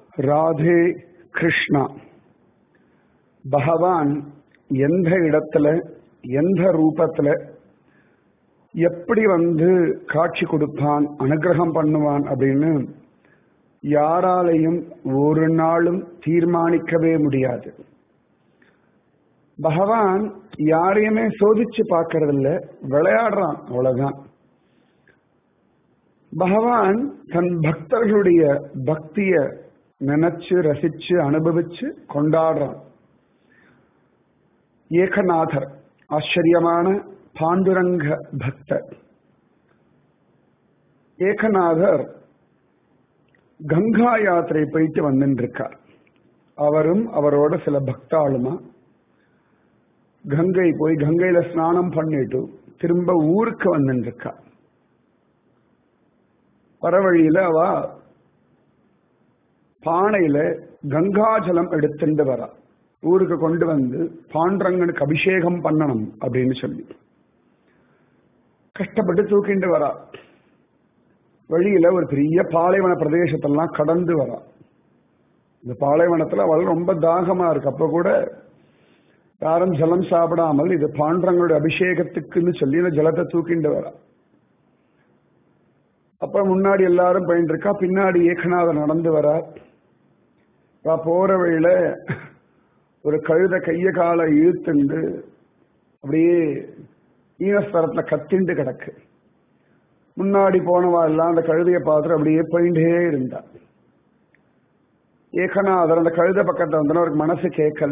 ராதே கிருஷ்ணா பகவான் எந்த இடத்துல எந்த ரூபத்துல எப்படி வந்து காட்சி கொடுப்பான் அனுகிரகம் பண்ணுவான் அப்படின்னு யாராலையும் ஒரு நாளும் தீர்மானிக்கவே முடியாது பகவான் யாரையுமே சோதிச்சு பார்க்கறது இல்ல விளையாடுறான் அவ்வளவுதான் பகவான் தன் பக்தர்களுடைய பக்திய நினைச்சு ரசிச்சு அனுபவிச்சு கொண்டாடுறான் ஏகநாதர் ஆச்சரியமான பாண்டுரங்க பக்தர் ஏகநாதர் கங்கா யாத்திரை போயிட்டு வந்துட்டு இருக்கார் அவரும் அவரோட சில பக்தாளுமா கங்கை போய் கங்கையில ஸ்நானம் பண்ணிட்டு திரும்ப ஊருக்கு வந்துட்டு இருக்கா வரவழியில அவ பானையில கங்காஜலம் எடுத்துட்டு வரா ஊருக்கு கொண்டு வந்து பாண்டரங்கனுக்கு அபிஷேகம் பண்ணணும் அப்படின்னு சொல்லி கஷ்டப்பட்டு தூக்கிண்டு வரா வழியில ஒரு பெரிய பாலைவன பிரதேசத்தெல்லாம் கடந்து வரா இந்த பாலைவனத்துல அவள் ரொம்ப தாகமா இருக்கு அப்ப கூட யாரும் ஜலம் சாப்பிடாமல் இது பாண்டரங்களுடைய அபிஷேகத்துக்குன்னு சொல்லி இந்த ஜலத்தை தூக்கிண்டு வரா அப்ப முன்னாடி எல்லாரும் பயின்று இருக்கா பின்னாடி ஏகநாதர் நடந்து வரார் போற வழியில ஒரு கழுத கைய காலை இழுத்துண்டு அப்படியே ஈனஸ்தரத்துல கத்திண்டு கிடக்கு முன்னாடி போனவா எல்லாம் அந்த கழுதையை பார்த்துட்டு அப்படியே போயிட்டே இருந்தா ஏகநாதர் அந்த கழுத பக்கத்துல வந்தோன்னா அவருக்கு மனசு கேட்கல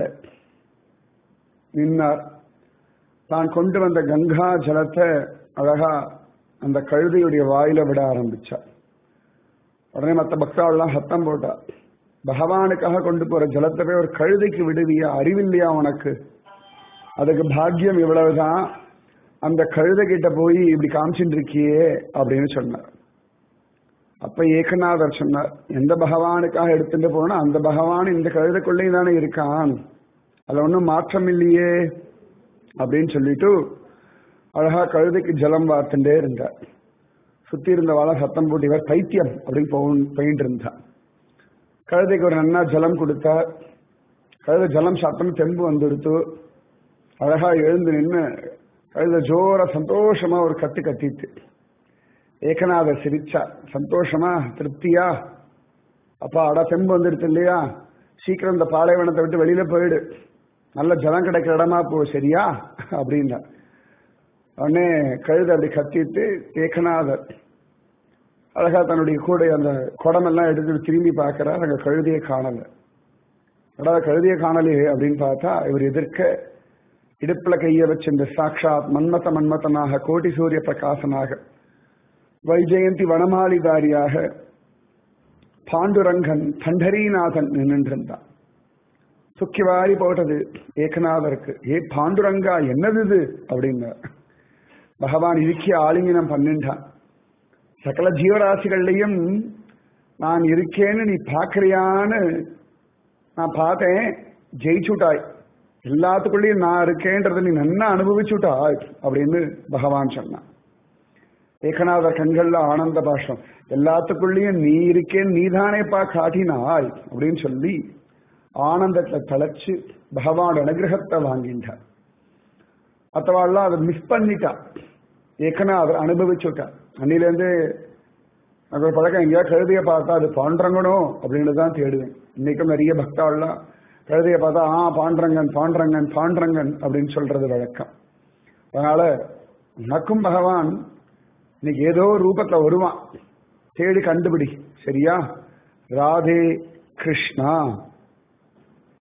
நின்னார் தான் கொண்டு வந்த கங்கா ஜலத்தை அழகா அந்த கழுதையுடைய வாயில விட ஆரம்பிச்சார் உடனே மற்ற பக்தாவெல்லாம் சத்தம் போட்டா பகவானுக்காக கொண்டு போற ஜலத்தை போய் ஒரு கழுதைக்கு விடுவியா அறிவில்லையா உனக்கு அதுக்கு பாக்கியம் இவ்வளவுதான் அந்த கழுதை கிட்ட போய் இப்படி காமிச்சுட்டு இருக்கியே அப்படின்னு சொன்னார் அப்ப ஏகநாதர் சொன்னார் எந்த பகவானுக்காக எடுத்துட்டு போனா அந்த பகவான் இந்த கழுதைக்குள்ளேயும் தானே இருக்கான் அதுல ஒன்றும் மாற்றம் இல்லையே அப்படின்னு சொல்லிட்டு அழகா கழுதைக்கு ஜலம் வார்த்துட்டே இருந்தார் சுத்தி இருந்தவாள சத்தம் போட்டு இவர் பைத்தியம் அப்படின்னு போயிட்டு இருந்தார் கழுதைக்கு ஒரு நன்னா ஜலம் கொடுத்தார் கழுதை ஜலம் சாப்பிட்டோன்னு தெம்பு வந்துடுத்து அழகா எழுந்து நின்று கழுத ஜோர சந்தோஷமா ஒரு கத்து கத்திட்டு ஏகநாதர் சிரிச்சா சந்தோஷமா திருப்தியா அப்பா அடா தெம்பு வந்துடுது இல்லையா சீக்கிரம் இந்த பாலைவனத்தை விட்டு வெளியில போயிடு நல்ல ஜலம் கிடைக்கிற இடமா போ சரியா அப்படின்னா உடனே கழுத அப்படி கத்திட்டு ஏகநாதர் அழகா தன்னுடைய கூட அந்த குடமெல்லாம் எடுத்து திரும்பி பார்க்கிறார் அங்க கழுதியை காணல அதாவது கழுதியை காணலையே அப்படின்னு பார்த்தா இவர் எதிர்க்க இடுப்புல கைய வச்சு இந்த சாட்சாத் மன்மத மன்மதனாக கோட்டி சூரிய பிரகாசனாக வைஜெயந்தி வனமாளிதாரியாக பாண்டுரங்கன் பண்டரீநாதன் நின்றிருந்தான் துக்கி வாரி போட்டது ஏகநாதருக்கு ஏ பாண்டுரங்கா என்னது இது அப்படின்னார் பகவான் இருக்கி ஆலிங்கனம் பண்ணின்றான் சகல ஜீவராசிகள்லையும் நான் இருக்கேன்னு நீ பாக்குறியான்னு நான் பார்த்தேன் ஜெயிச்சுட்டாய் எல்லாத்துக்குள்ளேயும் நான் இருக்கேன்றதை நீ நன்னா அனுபவிச்சுட்டாய் அப்படின்னு பகவான் சொன்னான் ஏகநாதர் கண்கள்ல ஆனந்த பாஷம் எல்லாத்துக்குள்ளேயும் நீ இருக்கேன் நீதானேப்பா காட்டினாய் அப்படின்னு சொல்லி ஆனந்தத்தை தலைச்சு பகவான் அனுகிரகத்தை வாங்கின்றார் மற்றவாள்லாம் அதை மிஸ் பண்ணிட்டா ஏகநாதர் அனுபவிச்சுட்டா அன்னிலேருந்து எனக்கு ஒரு பழக்கம் எங்கேயாவது கழுதியை பார்த்தா அது பாண்டரங்கணும் அப்படின்னு தான் தேடுவேன் இன்னைக்கும் நிறைய பக்தாள்லாம் கழுதையை பார்த்தா ஆ பாண்டரங்கன் பாண்டரங்கன் பாண்டரங்கன் அப்படின்னு சொல்றது வழக்கம் அதனால உனக்கும் பகவான் இன்னைக்கு ஏதோ ரூபத்துல வருவான் தேடி கண்டுபிடி சரியா ராதே கிருஷ்ணா